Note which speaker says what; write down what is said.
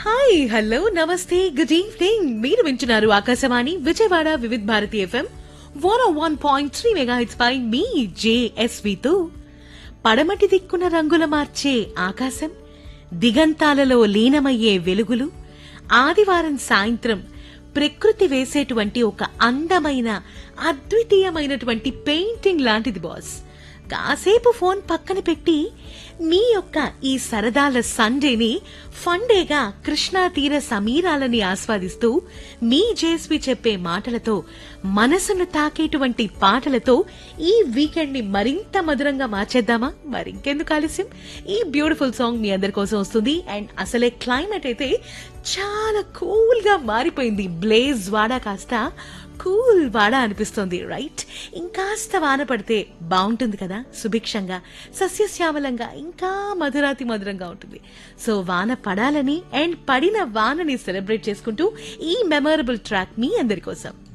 Speaker 1: hi hello నమస్తే good evening మీరు వింటున్నారు Akashvani Vijayawada Vividh Bharati FM one one point three mega పై మీ జేఎస్వితో పడమటి దిక్కున రంగుల మార్చే ఆకాశం దిగంతాలలో లీనమయ్యే వెలుగులు ఆదివారం సాయంత్రం ప్రకృతి వేసేటువంటి ఒక అందమైన అద్వితీయమైనటువంటి పెయింటింగ్ లాంటిది బాస్ కాసేపు ఫోన్ పక్కన పెట్టి మీ యొక్క ఈ సరదాల సండేని ఫండేగా కృష్ణా తీర సమీరాలని ఆస్వాదిస్తూ మీ జేస్వి చెప్పే మాటలతో మనసును తాకేటువంటి పాటలతో ఈ వీకెండ్ ని మరింత మధురంగా మార్చేద్దామా మరింకెందుకు ఆలస్యం ఈ బ్యూటిఫుల్ సాంగ్ మీ అందరి కోసం వస్తుంది అండ్ అసలే క్లైమేట్ అయితే చాలా కూల్ గా మారిపోయింది బ్లేజ్ వాడ కాస్త కూల్ వాడ అనిపిస్తుంది రైట్ ఇంకాస్త వాన పడితే బాగుంటుంది కదా సుభిక్షంగా సస్యశ్యామలంగా ఇంకా మధురాతి మధురంగా ఉంటుంది సో వాన పడాలని అండ్ పడిన వానని సెలబ్రేట్ చేసుకుంటూ ఈ మెమరబుల్ ట్రాక్ మీ అందరి కోసం